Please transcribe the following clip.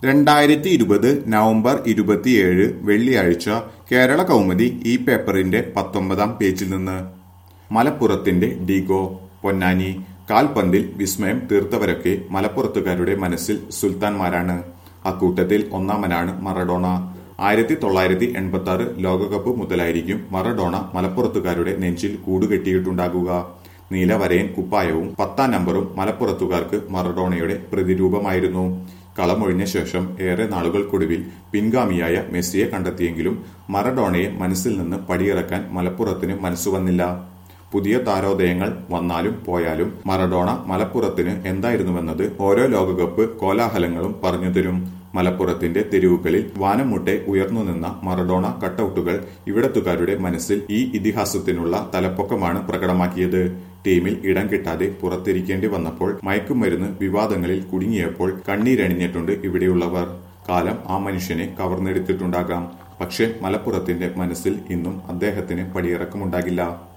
രണ്ടായിരത്തി ഇരുപത് നവംബർ ഇരുപത്തിയേഴ് വെള്ളിയാഴ്ച കേരള കൗമുദി ഈ പേപ്പറിന്റെ പത്തൊമ്പതാം പേജിൽ നിന്ന് മലപ്പുറത്തിന്റെ ഡിഗോ പൊന്നാനി കാൽപന്തിൽ വിസ്മയം തീർത്തവരൊക്കെ മലപ്പുറത്തുകാരുടെ മനസ്സിൽ സുൽത്താൻമാരാണ് അക്കൂട്ടത്തിൽ ഒന്നാമനാണ് മറഡോണ ആയിരത്തി തൊള്ളായിരത്തി എൺപത്തി ആറ് ലോകകപ്പ് മുതലായിരിക്കും മറഡോണ മലപ്പുറത്തുകാരുടെ നെഞ്ചിൽ കൂടുകെട്ടിയിട്ടുണ്ടാകുക നീലവരയൻ കുപ്പായവും പത്താം നമ്പറും മലപ്പുറത്തുകാർക്ക് മറഡോണയുടെ പ്രതിരൂപമായിരുന്നു കളമൊഴിഞ്ഞ ശേഷം ഏറെ നാളുകൾക്കൊടുവിൽ പിൻഗാമിയായ മെസ്സിയെ കണ്ടെത്തിയെങ്കിലും മറഡോണയെ മനസ്സിൽ നിന്ന് പടിയിറക്കാൻ മലപ്പുറത്തിന് മനസ്സുവന്നില്ല പുതിയ താരോദയങ്ങൾ വന്നാലും പോയാലും മറഡോണ മലപ്പുറത്തിന് എന്തായിരുന്നുവെന്നത് ഓരോ ലോകകപ്പ് കോലാഹലങ്ങളും പറഞ്ഞുതരും മലപ്പുറത്തിന്റെ തെരുവുകളിൽ വാനമുട്ടെ ഉയർന്നു നിന്ന മറഡോണ കട്ടൌട്ടുകൾ ഇവിടത്തുകാരുടെ മനസ്സിൽ ഈ ഇതിഹാസത്തിനുള്ള തലപ്പൊക്കമാണ് പ്രകടമാക്കിയത് ടീമിൽ ഇടം കിട്ടാതെ പുറത്തിരിക്കേണ്ടി വന്നപ്പോൾ മയക്കുമരുന്ന് വിവാദങ്ങളിൽ കുടുങ്ങിയപ്പോൾ കണ്ണീരണിഞ്ഞിട്ടുണ്ട് ഇവിടെയുള്ളവർ കാലം ആ മനുഷ്യനെ കവർന്നെടുത്തിട്ടുണ്ടാകാം പക്ഷേ മലപ്പുറത്തിന്റെ മനസ്സിൽ ഇന്നും അദ്ദേഹത്തിന് പടിയിറക്കമുണ്ടാകില്ല